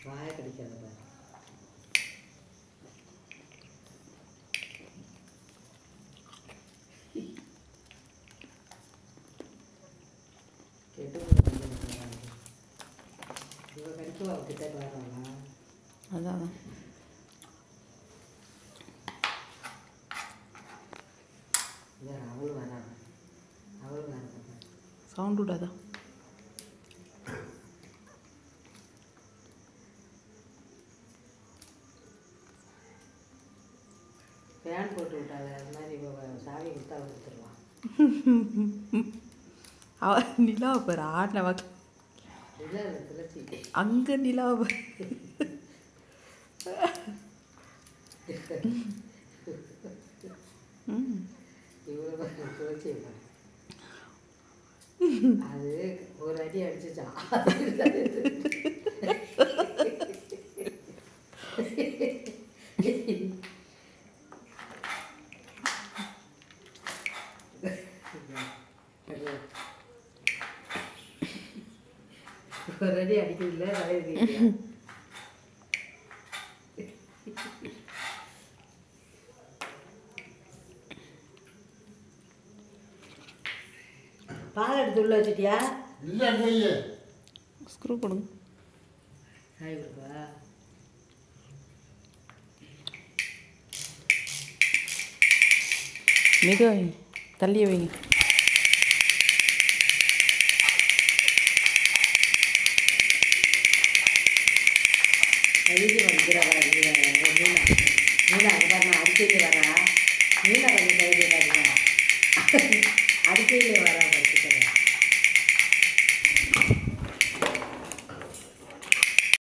வாய கடிக்காத பாரு கெட்டு இவ கடிக்குவா கிட்ட வரானா அதான் அதான் இல்லை அவளும் வராங்க அவளும் வராங்க சவுண்ட் விடாதா ஃபேன் போட்டு விட்டாங்க அது மாதிரி இவ சாவி கொடுத்தா கொடுத்துருவான் அவ நிலா பாரு ஆடின வக்க இல்லை இல்லை துளசி அங்கே நிலா பாரு ம் இவ்வளோ துளசி பாரு. அது ஒரு அடி அடிச்சுச்சான் ஒரு அடி அடிக்கிறதுல தலையில் பால் எடுத்து உள்ள வச்சுட்டியா இல்லை இல்லையே ஸ்க்ரூ கொடுங்க காய் கொடுப்பா மிக வைங்க தள்ளிய வைங்க கழுவி வந்துக்கிறவா மீனா மீனா அங்கே பாருங்க அடிக்கடி வரா மீனா கொஞ்சம் கழுவி வரா அடிக்கடி வரா